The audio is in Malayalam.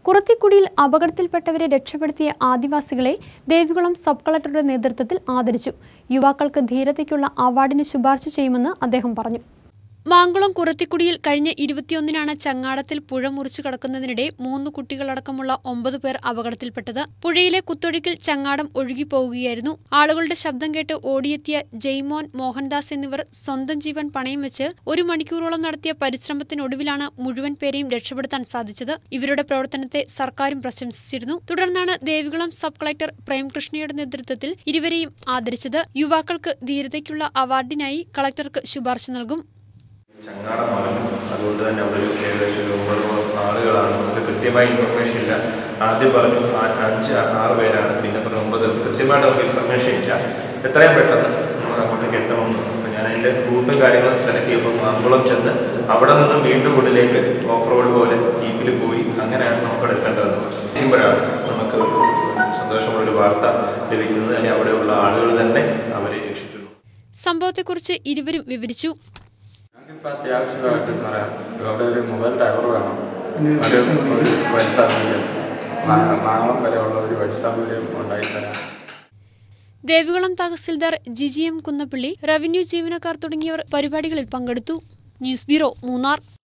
കുറത്തിക്കുടിയിൽ അപകടത്തിൽപ്പെട്ടവരെ രക്ഷപ്പെടുത്തിയ ആദിവാസികളെ ദേവികുളം സബ് കളക്ടറുടെ നേതൃത്വത്തിൽ ആദരിച്ചു യുവാക്കൾക്ക് ധീരതയ്ക്കുള്ള അവാർഡിന് ശുപാർശ ചെയ്യുമെന്ന് അദ്ദേഹം പറഞ്ഞു മാങ്കുളം കുറത്തിക്കുടിയിൽ കഴിഞ്ഞ ഇരുപത്തിയൊന്നിനാണ് ചങ്ങാടത്തിൽ പുഴ മുറിച്ചു കടക്കുന്നതിനിടെ മൂന്ന് കുട്ടികളടക്കമുള്ള ഒമ്പത് പേർ അപകടത്തിൽപ്പെട്ടത് പുഴയിലെ കുത്തൊഴുക്കിൽ ചങ്ങാടം ഒഴുകിപ്പോവുകയായിരുന്നു ആളുകളുടെ ശബ്ദം കേട്ട് ഓടിയെത്തിയ ജയ്മോൻ മോഹൻദാസ് എന്നിവർ സ്വന്തം ജീവൻ പണയം വെച്ച് ഒരു മണിക്കൂറോളം നടത്തിയ പരിശ്രമത്തിനൊടുവിലാണ് മുഴുവൻ പേരെയും രക്ഷപ്പെടുത്താൻ സാധിച്ചത് ഇവരുടെ പ്രവർത്തനത്തെ സർക്കാരും പ്രശംസിച്ചിരുന്നു തുടർന്നാണ് ദേവികുളം സബ് കളക്ടർ പ്രേംകൃഷ്ണയുടെ നേതൃത്വത്തിൽ ഇരുവരെയും ആദരിച്ചത് യുവാക്കൾക്ക് ധീരതയ്ക്കുള്ള അവാർഡിനായി കളക്ടർക്ക് ശുപാർശ നൽകും ചങ്ങാടമാണ് അതുകൊണ്ട് തന്നെ അവിടെ ഒരു ഏകദേശം ഒരു ഒമ്പത് ആളുകളാണ് നമുക്ക് കൃത്യമായ ഇൻഫർമേഷൻ ഇല്ല ആദ്യം പറഞ്ഞു ആ- അഞ്ച് ആറ് പേരാണ് പിന്നെ പറഞ്ഞു ഒമ്പത് കൃത്യമായിട്ട് നമുക്ക് ഇൻഫർമേഷൻ ഇല്ല എത്രയും പെട്ടെന്ന് നമ്മൾ അങ്ങോട്ടേക്ക് എത്തണമെന്ന് അപ്പോൾ ഞാൻ അതിൻ്റെ റൂട്ടും കാര്യങ്ങളും സെലക്ട് ചെയ്യുമ്പോൾ മാങ്കുളം ചെന്ന് അവിടെ നിന്നും വീണ്ടും ഉള്ളിലേക്ക് ഓഫ് റോഡ് പോലെ ജീപ്പിൽ പോയി അങ്ങനെയാണ് നമുക്ക് അവിടെ എത്തേണ്ടത് ഇരിക്കുമ്പോഴാണ് നമുക്ക് ഒരു സന്തോഷമുള്ളൊരു വാർത്ത ലഭിക്കുന്നത് അല്ലെങ്കിൽ അവിടെയുള്ള ആളുകൾ തന്നെ അവരെ രക്ഷിച്ചു സംഭവത്തെക്കുറിച്ച് ഇരുവരും വിവരിച്ചു ഞങ്ങൾക്കിപ്പോൾ അത്യാവശ്യമായിട്ട് സാറേ അവിടെ ഒരു മൊബൈൽ ടവർ വേണം ഒരു ഒരു വഴി സൗകര്യം നാ- നാളം വരെയുള്ള ഒരു വഴി സൗകര്യം ഉണ്ടായി തരാം ദേവികുളം തഹസിൽദാർ ജിജി എം കുന്നപ്പള്ളി റവന്യൂ ജീവനക്കാർ തുടങ്ങിയവർ പരിപാടികളിൽ പങ്കെടുത്തു ന്യൂസ് ബ്യൂറോ മൂന്നാർ